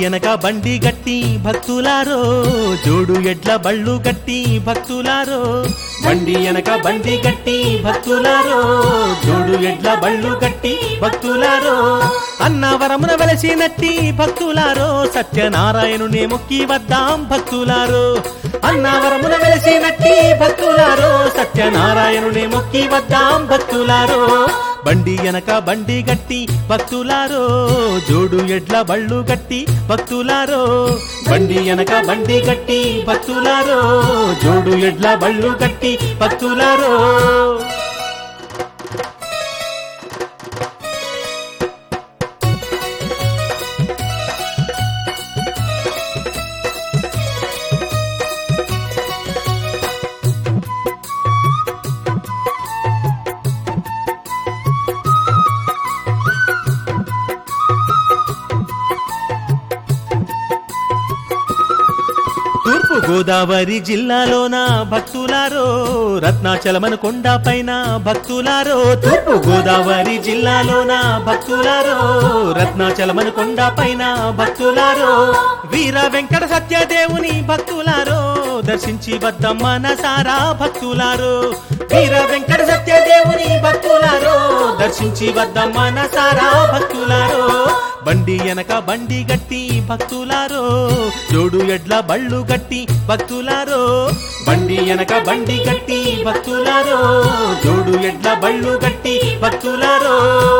ఎనక బండి గట్టి భక్తులారో జోడు ఎడ్ల బళ్ళు గట్టి భక్తులారో బండి ఎనక బండి గట్టి భక్తులారో జోడు ఎడ్ల బళ్ళు గట్టి భక్తులారో అన్నవరమున వెలసినట్టి భక్తులారో సత్యనారాయణుని మొక్కి వద్దాం భక్తులారో అన్నవరమున వెలసినట్టి భక్తులారో సత్యనారాయణుని మొక్కి వద్దాం భక్తులారో బండి ఎనక బండి గట్టి భక్తులారో జోడు ఎడ్ల బళ్ళు గట్టి భక్తులారో బండి ఎనక బండి గట్టి భక్తులారో జోడు ఎడ్ల బళ్ళు గట్టి భక్తులారో తూర్పు గోదావరి జిల్లాలోన భక్తులారో రత్నాచలమన కొండ పైన భక్తులారో తూర్పు గోదావరి జిల్లాలోన భక్తులారో రత్నాచలమన కొండ పైన భక్తులారో వీర వెంకట సత్యదేవుని భక్తులారో దర్శించి వద్దం మనసారా భక్తులారో వీర వెంకట సత్యదేవుని భక్తులారో దర్శించి వద్దం మనసారా భక్తులారో బండి ఎనక బండి గట్టి భక్తులారో జోడు ఎడ్ల బళ్ళు గట్టి భక్తులారో బండి ఎనక బండి గట్టి భక్తులారో జోడు ఎడ్ల బళ్ళు గట్టి భక్తులారో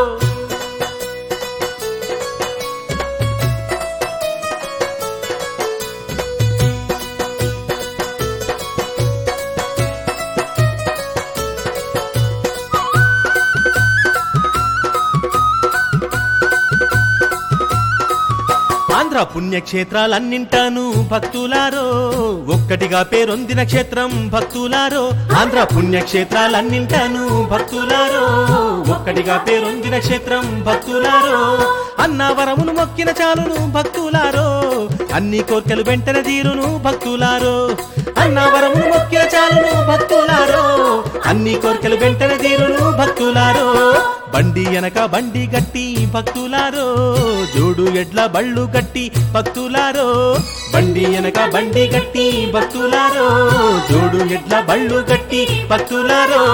ఆంధ్ర పుణ్యక్షేత్రాలన్నింటాను భక్తులారో ఒక్కటిగా పేరొందిన క్షేత్రం భక్తులారో ఆంధ్ర పుణ్యక్షేత్రాలన్నింటాను భక్తులారో ఒక్కటిగా పేరొందిన క్షేత్రం భక్తులారో అన్నవరమును మొక్కిన చాలును భక్తులారో అన్ని కోర్కెలు వెంటనే తీరును భక్తులారో అన్నవరమును మొక్కిన చాలును భక్తులారో అన్ని కోర్కెలు వెంటనే తీరును భక్తులారో బండి ఎనక బండి గట్టి భక్తులారో జోడు ఎడ్ల బళ్ళు గట్టి భక్తులారో బండి ఎనక బండి గట్టి భక్తులారో జోడు ఎడ్ల బళ్ళు గట్టి భక్తులారో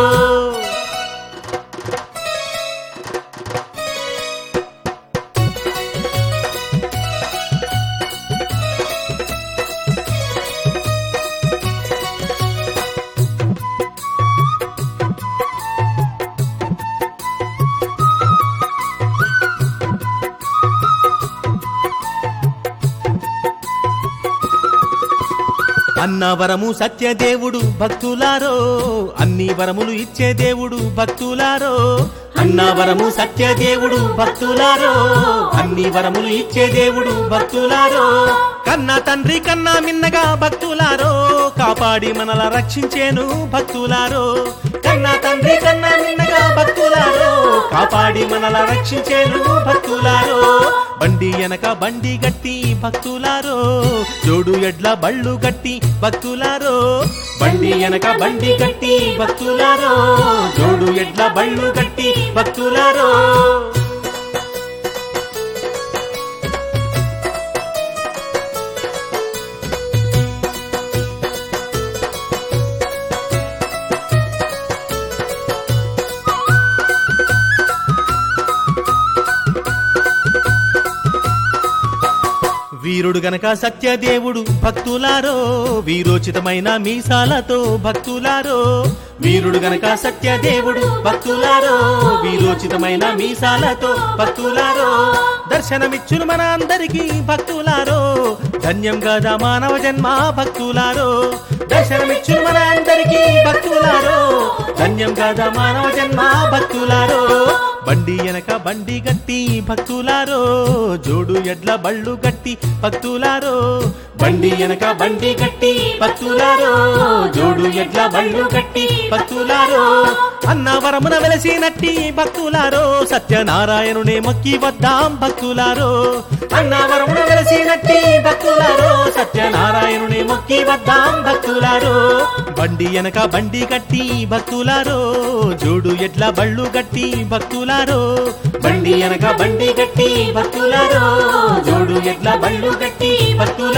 అన్నవరము సత్యదేవుడు భక్తులారో అన్ని వరములు ఇచ్చే దేవుడు భక్తులారో అన్నవరము సత్యదేవుడు భక్తులారో అన్ని వరములు ఇచ్చే దేవుడు భక్తులారో కన్న తండ్రి కన్నా మిన్నగా భక్తులారో కాపాడి మనల రక్షించేను భక్తులారో కన్న తండ్రి కన్నా మిన్నగా భక్తులారో కాపాడి మనల రక్షించేను భక్తులారో బండి ఎనక బండి గట్టి భక్తులారో జోడు ఎడ్ల బళ్ళు గట్టి భక్తులారో బండి ఎనక బండి గట్టి భక్తులారో జోడు ఎడ్ల బళ్ళు గట్టి భక్తులారో వీరుడు గనక సత్యదేవుడు భక్తులారో వీరోచితమైన మీసాలతో భక్తులారో వీరుడు గనక సత్యదేవుడు భక్తులారో వీరోచితమైన మీసాలతో భక్తులారో దర్శనమిచ్చును మన అందరికీ భక్తులారో ధన్యం గదా మానవ జన్మ భక్తులారో దర్శనమిచ్చును మన అందరికీ భక్తులారో ధన్యం గదా మానవ జన్మ భక్తులారో బండి ఎనక బండి గట్టి భక్తులారో జోడు ఎడ్ల బళ్ళు గట్టి భక్తులారో బండి వెనక బండి కట్టి భక్తులారో జోడు ఎడ్ల బళ్ళు కట్టి భక్తులారో అన్నవరమున వెలసినట్టి భక్తులారో సత్యనారాయణునే మొక్కి వద్దాం భక్తులారో అన్నవరమున వెలసినట్టి భక్తులారో సత్యనారాయణునే మొక్కి వద్దాం భక్తులారో బండి వెనక బండి కట్టి భక్తులారో జోడు ఎడ్ల బళ్ళు కట్టి భక్తులారో బండి వెనక బండి కట్టి భక్తులారో జోడు ఎడ్ల బళ్ళు కట్టి భక్తులారో